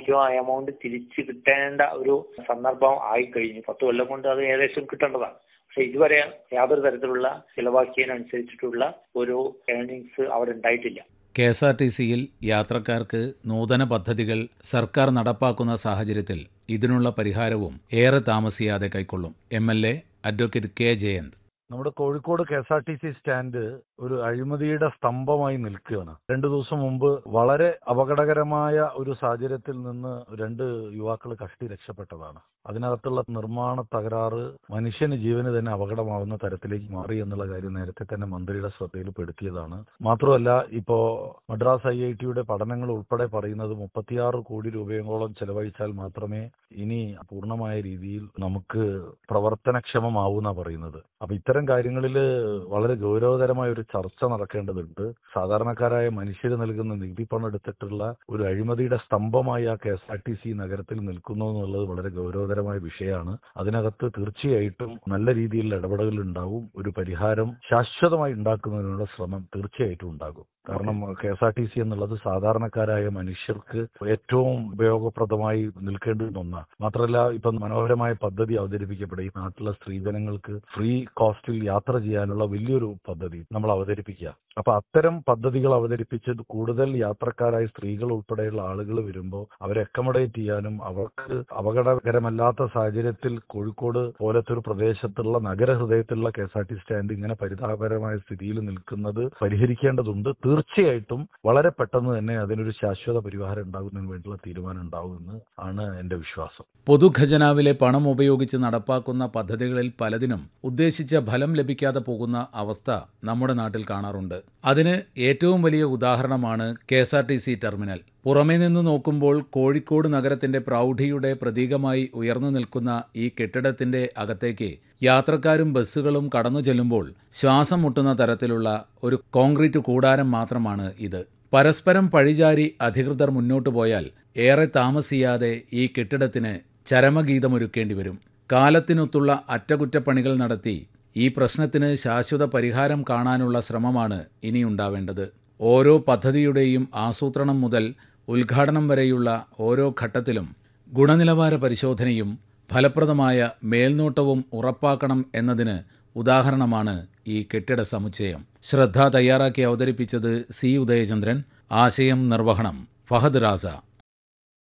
ശരിക്കും ആ എമൗണ്ട് തിരിച്ചു കിട്ടേണ്ട ഒരു സന്ദർഭം ആയി കഴിഞ്ഞു പത്ത് കൊല്ലം കൊണ്ട് അത് ഏകദേശം കിട്ടേണ്ടതാണ് പക്ഷെ ഇതുവരെ യാതൊരു തരത്തിലുള്ള ചിലവാക്കിയതിനനുസരിച്ചിട്ടുള്ള ഒരു ഏർണിങ്സ് അവിടെ ഉണ്ടായിട്ടില്ല കെ എസ് ആർ ടി സിയിൽ യാത്രക്കാർക്ക് നൂതന പദ്ധതികൾ സർക്കാർ നടപ്പാക്കുന്ന സാഹചര്യത്തിൽ ഇതിനുള്ള പരിഹാരവും ഏറെ താമസിയാതെ കൈക്കൊള്ളും M L A advocate K Jayanth നമ്മുടെ Kozhikode K S R T C stand ഒരു അഴിമതിയുടെ സ്തംഭമായി നിൽക്കുകയാണ് രണ്ടു ദിവസം മുമ്പ് വളരെ അപകടകരമായ ഒരു സാഹചര്യത്തിൽ നിന്ന് രണ്ട് യുവാക്കൾ കഷ്ടി രക്ഷപ്പെട്ടതാണ് അതിനകത്തുള്ള നിർമ്മാണ തകരാറ് മനുഷ്യന് ജീവന് തന്നെ അപകടമാവുന്ന തരത്തിലേക്ക് മാറി എന്നുള്ള കാര്യം നേരത്തെ തന്നെ മന്ത്രിയുടെ ശ്രദ്ധയിൽ പെടുത്തിയതാണ് മാത്രമല്ല ഇപ്പോ മദ്രാസ് ഐ ഐ ടിയുടെ പഠനങ്ങൾ ഉൾപ്പെടെ പറയുന്നത് മുപ്പത്തിയാറ് കോടി രൂപയോളം ചെലവഴിച്ചാൽ മാത്രമേ ഇനി പൂർണ്ണമായ രീതിയിൽ നമുക്ക് പ്രവർത്തനക്ഷമമാവൂന്നാ പറയുന്നത് അപ്പൊ ഇത്തരം കാര്യങ്ങളിൽ വളരെ ഗൗരവതരമായ ഒരു ചർച്ച നടക്കേണ്ടതുണ്ട് സാധാരണക്കാരായ മനുഷ്യർ നൽകുന്ന നികുതി പണം എടുത്തിട്ടുള്ള ഒരു അഴിമതിയുടെ സ്തംഭമായി ആ K S R T C നഗരത്തിൽ നിൽക്കുന്നു എന്നുള്ളത് വളരെ ഗൗരവതരമായ വിഷയമാണ് അതിനകത്ത് തീർച്ചയായിട്ടും നല്ല രീതിയിലുള്ള ഇടപെടലുകൾ ഉണ്ടാവും ഒരു പരിഹാരം ശാശ്വതമായി ഉണ്ടാക്കുന്നതിനുള്ള ശ്രമം തീർച്ചയായിട്ടും ഉണ്ടാകും കാരണം K S R T C എന്നുള്ളത് സാധാരണക്കാരായ മനുഷ്യർക്ക് ഏറ്റവും ഉപയോഗപ്രദമായി നിൽക്കേണ്ടുന്ന ഒന്നാണ് മാത്രമല്ല ഇപ്പം മനോഹരമായ പദ്ധതി അവതരിപ്പിക്കപ്പെടും ഈ നാട്ടിലെ സ്ത്രീജനങ്ങൾക്ക് ഫ്രീ കോസ്റ്റിൽ യാത്ര ചെയ്യാനുള്ള വലിയൊരു പദ്ധതി നമ്മൾ അവതരിപ്പിക്കുക അപ്പൊ അത്തരം പദ്ധതികൾ അവതരിപ്പിച്ച് കൂടുതൽ യാത്രക്കാരായ സ്ത്രീകൾ ഉൾപ്പെടെയുള്ള ആളുകൾ വരുമ്പോൾ അവരെ അക്കമഡേറ്റ് ചെയ്യാനും അവർക്ക് അപകടകരമല്ലാത്ത സാഹചര്യത്തിൽ കോഴിക്കോട് പോലത്തെ ഒരു പ്രദേശത്തുള്ള നഗരഹൃദയത്തിലുള്ള K S R T stand ഇങ്ങനെ പരിതാപകരമായ സ്ഥിതിയിൽ നിൽക്കുന്നത് പരിഹരിക്കേണ്ടതുണ്ട് തീർച്ചയായിട്ടും വളരെ പെട്ടെന്ന് തന്നെ അതിനൊരു ശാശ്വത പരിഹാരം ഉണ്ടാകുന്നതിന് വേണ്ടിയുള്ള തീരുമാനം ഉണ്ടാകുമെന്ന് ആണ് എന്റെ വിശ്വാസം പൊതുഖജനാവിലെ പണം ഉപയോഗിച്ച് നടപ്പാക്കുന്ന പദ്ധതികളിൽ പലതിനും ഉദ്ദേശിച്ച ഫലം ലഭിക്കാതെ പോകുന്ന അവസ്ഥ നമ്മുടെ നാട്ടിൽ കാണാറുണ്ട് അതിന് ഏറ്റവും വലിയ ഉദാഹരണമാണ് K S R T C terminal പുറമേ നിന്ന് നോക്കുമ്പോൾ കോഴിക്കോട് നഗരത്തിന്റെ പ്രൗഢിയുടെ പ്രതീകമായി ഉയർന്നു നിൽക്കുന്ന ഈ കെട്ടിടത്തിന്റെ അകത്തേക്ക് യാത്രക്കാരും ബസ്സുകളും കടന്നു ചെല്ലുമ്പോൾ ശ്വാസം മുട്ടുന്ന തരത്തിലുള്ള ഒരു കോൺക്രീറ്റ് കൂടാരം മാത്രമാണ് ഇത് പരസ്പരം പഴിചാരി അധികൃതർ മുന്നോട്ടു പോയാൽ ഏറെ താമസിയാതെ ഈ കെട്ടിടത്തിന് ചരമഗീതമൊരുക്കേണ്ടി വരും കാലത്തിനൊത്തുള്ള അറ്റകുറ്റപ്പണികൾ നടത്തി ഈ പ്രശ്നത്തിന് ശാശ്വത പരിഹാരം കാണാനുള്ള ശ്രമമാണ് ഇനിയുണ്ടാവേണ്ടത് ഓരോ പദ്ധതിയുടെയും ആസൂത്രണം മുതൽ ഉദ്ഘാടനം വരെയുള്ള ഓരോ ഘട്ടത്തിലും ഗുണനിലവാര പരിശോധനയും ഫലപ്രദമായ മേൽനോട്ടവും ഉറപ്പാക്കണം എന്നതിന് ഉദാഹരണമാണ് ഈ കെട്ടിട സമുച്ചയം ശ്രദ്ധ തയ്യാറാക്കി അവതരിപ്പിച്ചത് സി ഉദയചന്ദ്രൻ ആശയം നിർവഹണം ഫഹദ് റാസ